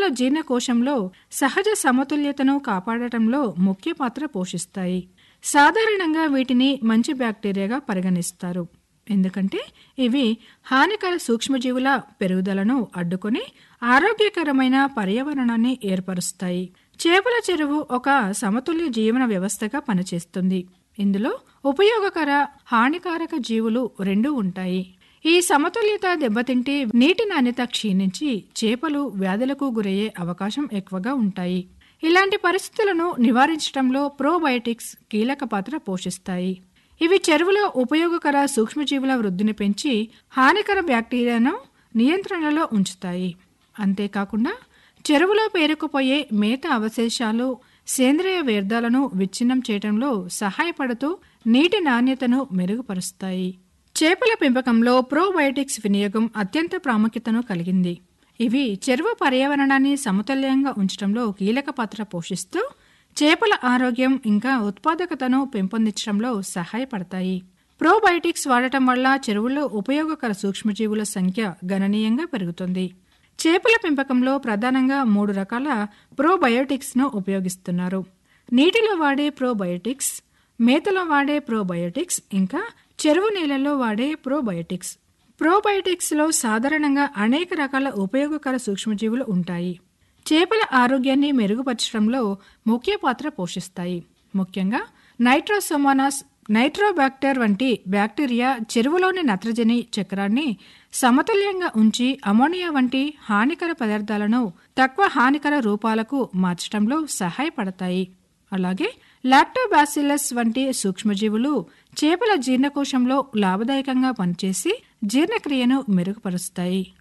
జీర్ణకోశంలో సహజ సమతుల్యతను కాపాడటంలో ముఖ్య పాత్ర పోషిస్తాయి సాధారణంగా వీటిని మంచి బ్యాక్టీరియాగా పరిగణిస్తారు ఎందుకంటే ఇవి హానికర సూక్ష్మజీవుల పెరుగుదలను అడ్డుకొని ఆరోగ్యకరమైన పర్యావరణాన్ని ఏర్పరుస్తాయి చేపల చెరువు ఒక సమతుల్య జీవన వ్యవస్థగా పనిచేస్తుంది ఇందులో ఉపయోగకర హానికారక జీవులు రెండూ ఉంటాయి ఈ సమతుల్యత దెబ్బతింటే నీటి నాణ్యత క్షీణించి చేపలు వ్యాధులకు గురయ్యే అవకాశం ఎక్కువగా ఉంటాయి ఇలాంటి పరిస్థితులను నివారించడంలో ప్రోబయోటిక్స్ కీలక పాత్ర పోషిస్తాయి ఇవి చెరువులో ఉపయోగకర సూక్ష్మజీవుల వృద్ధిని పెంచి హానికర బ్యాక్టీరియాను నియంత్రణలో ఉంచుతాయి అంతేకాకుండా చెరువులో పేరుకుపోయే మేత అవశేషాలు సేంద్రియ వ్యర్థాలను విచ్ఛిన్నం చేయడంలో సహాయపడుతూ నీటి నాణ్యతను మెరుగుపరుస్తాయి చేపల పెంపకంలో ప్రోబయోటిక్స్ వినియోగం అత్యంత ప్రాముఖ్యతను కలిగింది ఇవి చెరువు పర్యావరణాన్ని సమతుల్యంగా ఉంచడంలో కీలక పాత్ర పోషిస్తూ చేపల ఆరోగ్యం ఇంకా ఉత్పాదకతను పెంపొందించడంలో సహాయపడతాయి ప్రోబయోటిక్స్ వాడటం వల్ల చెరువుల్లో ఉపయోగకర సూక్ష్మజీవుల సంఖ్య గణనీయంగా పెరుగుతుంది చేపల పెంపకంలో ప్రధానంగా మూడు రకాల ప్రోబయోటిక్స్ ను ఉపయోగిస్తున్నారు నీటిలో వాడే ప్రోబయోటిక్స్ మేతలో వాడే ప్రోబయోటిక్స్ ఇంకా చెరువు నీళ్ళలో వాడే ప్రోబయోటిక్స్ ప్రోబయోటిక్స్ లో సాధారణంగా అనేక రకాల ఉపయోగకర సూక్ష్మజీవులు ఉంటాయి చేపల ఆరోగ్యాన్ని మెరుగుపరచడంలో ముఖ్య పాత్ర పోషిస్తాయి ముఖ్యంగా నైట్రోసోమానాస్ నైట్రోబాక్టర్ వంటి బ్యాక్టీరియా చెరువులోని నత్రజని చక్రాన్ని సమతుల్యంగా ఉంచి అమోనియా వంటి హానికర పదార్థాలను తక్కువ హానికర రూపాలకు మార్చడంలో సహాయపడతాయి అలాగే లాక్టోబాసిల్లస్ వంటి సూక్ష్మజీవులు చేపల జీర్ణకోశంలో లాభదాయకంగా పనిచేసి జీర్ణక్రియను మెరుగుపరుస్తాయి